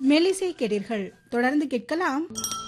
மெலிசை கேட்டீர்கள் தொடர்ந்து கேட்கலாம்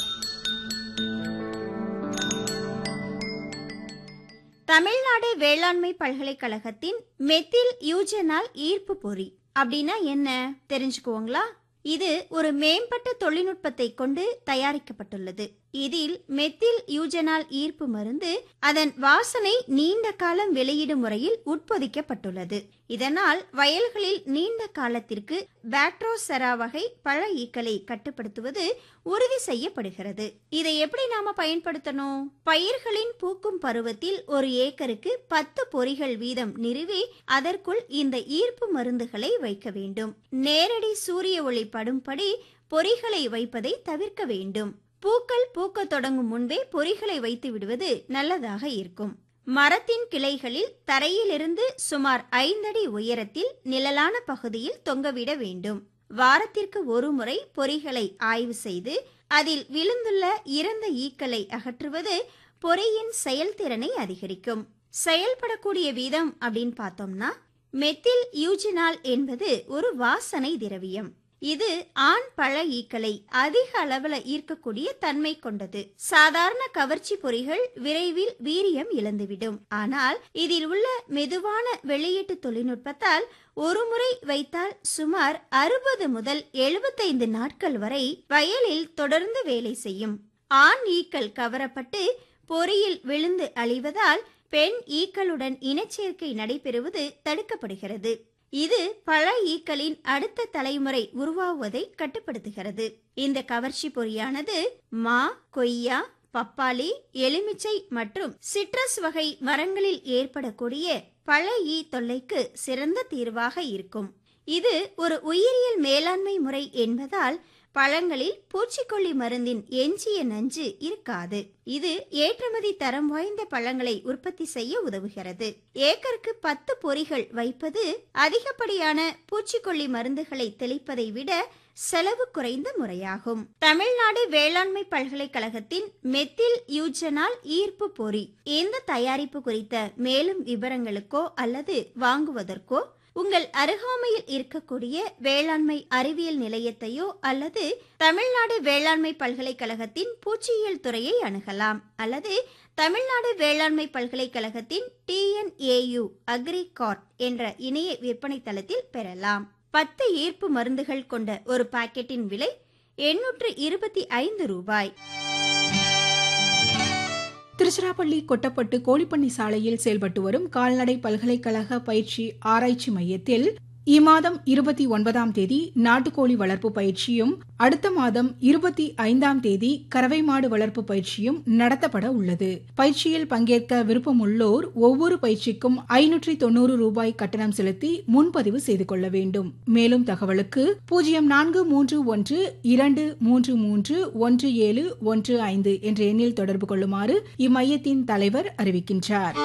தமிழ்நாடு வேளாண்மை பல்கலைக்கழகத்தின் மெத்தில் யூஜனால் ஈர்ப்பு பொறி அப்படின்னா என்ன தெரிஞ்சுக்குவோங்களா இது ஒரு மேம்பட்ட தொழில்நுட்பத்தை கொண்டு தயாரிக்கப்பட்டுள்ளது இதில் மெத்தில் யூஜனால் ஈர்ப்பு மருந்து அதன் வாசனை நீண்ட காலம் வெளியிடும் முறையில் உட்பொதிக்கப்பட்டுள்ளது இதனால் வயல்களில் நீண்ட காலத்திற்கு பாக்டோசெரா வகை பழ ஈக்களை கட்டுப்படுத்துவது உறுதி செய்யப்படுகிறது இதை எப்படி நாம பயன்படுத்தணும் பயிர்களின் பூக்கும் பருவத்தில் ஒரு ஏக்கருக்கு பத்து பொறிகள் வீதம் நிறுவி அதற்குள் இந்த ஈர்ப்பு மருந்துகளை வைக்க வேண்டும் நேரடி சூரிய ஒளி படும்படி பொறிகளை வைப்பதை தவிர்க்க வேண்டும் பூக்கள் பூக்கத் தொடங்கும் முன்பே பொறிகளை வைத்து விடுவது நல்லதாக இருக்கும் மரத்தின் கிளைகளில் தரையிலிருந்து சுமார் ஐந்தடி உயரத்தில் நிழலான பகுதியில் தொங்கவிட வேண்டும் வாரத்திற்கு ஒரு முறை பொறிகளை ஆய்வு செய்து அதில் விழுந்துள்ள இறந்த ஈக்களை அகற்றுவது பொறியின் செயல்திறனை அதிகரிக்கும் செயல்படக்கூடிய வீதம் அப்படின்னு பார்த்தோம்னா மெத்தில் யூஜினால் என்பது ஒரு வாசனை திரவியம் இது ஆண் பழ ஈக்களை அதிக அளவுல ஈர்க்கக்கூடிய தன்மை கொண்டது சாதாரண கவர்ச்சி பொறிகள் விரைவில் வீரியம் இழந்துவிடும் ஆனால் இதில் உள்ள மெதுவான வெளியீட்டு தொழில்நுட்பத்தால் ஒரு முறை வைத்தால் சுமார் அறுபது முதல் எழுபத்தைந்து நாட்கள் வரை வயலில் தொடர்ந்து வேலை செய்யும் ஆண் ஈக்கள் கவரப்பட்டு பொறியில் விழுந்து அழிவதால் பெண் ஈக்களுடன் இனச்சேர்க்கை நடைபெறுவது தடுக்கப்படுகிறது இது பழ ஈக்களின் அடுத்த தலைமுறை உருவாவதை கட்டுப்படுத்துகிறது இந்த கவர்ச்சி பொறியானது மா கொய்யா பப்பாளி எலுமிச்சை மற்றும் சிட்ரஸ் வகை மரங்களில் ஏற்படக்கூடிய பழ ஈ தொல்லைக்கு சிறந்த தீர்வாக இருக்கும் இது ஒரு உயிரியல் மேலாண்மை முறை என்பதால் பழங்களில் பூச்சிக்கொல்லி மருந்தின் எஞ்சிய நஞ்சு இருக்காது இது ஏற்றுமதி தரம் வாய்ந்த பழங்களை உற்பத்தி செய்ய உதவுகிறது ஏக்கருக்கு பத்து பொறிகள் வைப்பது அதிகப்படியான பூச்சிக்கொல்லி மருந்துகளை தெளிப்பதை விட செலவு குறைந்த முறையாகும் தமிழ்நாடு வேளாண்மை பல்கலைக்கழகத்தின் மெத்தில் யூஜனால் ஈர்ப்பு பொறி இந்த தயாரிப்பு குறித்த மேலும் விவரங்களுக்கோ அல்லது வாங்குவதற்கோ உங்கள் அருகாமையில் இருக்கக்கூடிய வேளாண்மை அறிவியல் நிலையத்தையோ அல்லது தமிழ்நாடு வேளாண்மை பல்கலைக்கழகத்தின் பூச்சியியல் துறையை அணுகலாம் அல்லது தமிழ்நாடு வேளாண்மை பல்கலைக்கழகத்தின் டிஎன்ஏயு அக்ரிகார்ட் என்ற இணைய விற்பனை தளத்தில் பெறலாம் பத்து ஈர்ப்பு மருந்துகள் கொண்ட ஒரு பாக்கெட்டின் விலை எண்ணூற்று இருபத்தி ஐந்து ரூபாய் திருச்சிராப்பள்ளி கொட்டப்பட்டு கோழிப்பண்ணி சாலையில் செயல்பட்டு வரும் கால்நடை பல்கலைக்கழக பயிற்சி ஆராய்ச்சி மையத்தில் இம்மாதம் இருபத்தி ஒன்பதாம் தேதி நாட்டுக்கோழி வளர்ப்பு பயிற்சியும் அடுத்த மாதம் இருபத்தி ஐந்தாம் தேதி கறவை மாடு வளர்ப்பு பயிற்சியும் நடத்தப்பட உள்ளது பயிற்சியில் பங்கேற்க விருப்பமுள்ளோர் ஒவ்வொரு பயிற்சிக்கும் ஐநூற்றி தொண்ணூறு ரூபாய் கட்டணம் செலுத்தி முன்பதிவு செய்து கொள்ள வேண்டும் மேலும் தகவலுக்கு பூஜ்ஜியம் நான்கு மூன்று ஒன்று இரண்டு மூன்று மூன்று ஒன்று ஏழு ஒன்று ஐந்து என்ற எண்ணில் தொடர்பு கொள்ளுமாறு இம்மையத்தின் தலைவர் அறிவிக்கின்றார்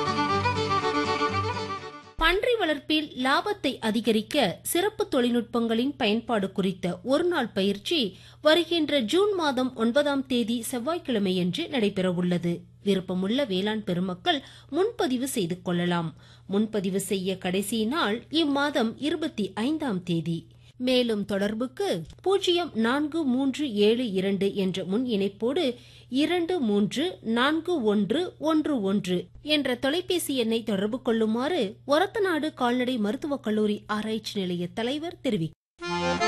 பன்றி வளர்ப்பில் லாபத்தை அதிகரிக்க சிறப்பு தொழில்நுட்பங்களின் பயன்பாடு குறித்த ஒருநாள் பயிற்சி வருகின்ற ஜூன் மாதம் ஒன்பதாம் தேதி செவ்வாய்க்கிழமையன்று நடைபெறவுள்ளது விருப்பமுள்ள வேளாண் பெருமக்கள் முன்பதிவு செய்து கொள்ளலாம் முன்பதிவு செய்ய கடைசி நாள் இம்மாதம் இருபத்தி ஐந்தாம் தேதி மேலும் தொடர்புக்கு பூஜ்ஜியம் நான்கு மூன்று ஏழு இரண்டு என்ற முன் இணைப்போடு இரண்டு மூன்று நான்கு ஒன்று ஒன்று ஒன்று என்ற தொலைபேசி எண்ணை தொடர்பு கொள்ளுமாறு ஒரத்தநாடு கால்நடை மருத்துவக் கல்லூரி ஆராய்ச்சி நிலைய தலைவர் தெரிவித்தார்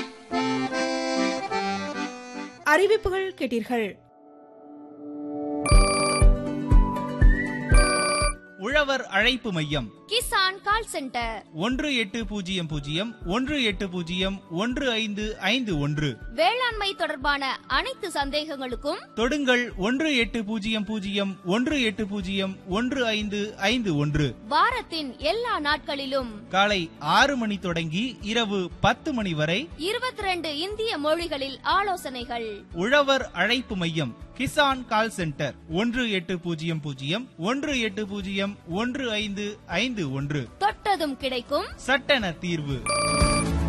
அறிவிப்புகள் கேட்டீர்கள் உழவர் அழைப்பு மையம் கிசான் கால் சென்டர் ஒன்று எட்டு பூஜ்ஜியம் பூஜ்ஜியம் ஒன்று எட்டு பூஜ்ஜியம் ஒன்று ஐந்து ஐந்து ஒன்று வேளாண்மை தொடர்பான அனைத்து சந்தேகங்களுக்கும் தொடுங்கள் ஒன்று எட்டு பூஜ்ஜியம் பூஜ்ஜியம் ஒன்று எட்டு பூஜ்ஜியம் ஒன்று ஐந்து ஐந்து ஒன்று வாரத்தின் எல்லா நாட்களிலும் காலை ஆறு மணி தொடங்கி இரவு பத்து மணி வரை இருபத்தி ரெண்டு இந்திய மொழிகளில் ஆலோசனைகள் உழவர் அழைப்பு மையம் கிசான் கால் சென்டர் ஒன்று எட்டு பூஜ்ஜியம் பூஜ்ஜியம் ஒன்று எட்டு பூஜ்ஜியம் ஒன்று ஐந்து ஐந்து ஒன்று தொட்டதும் கிடைக்கும் சட்டென தீர்வு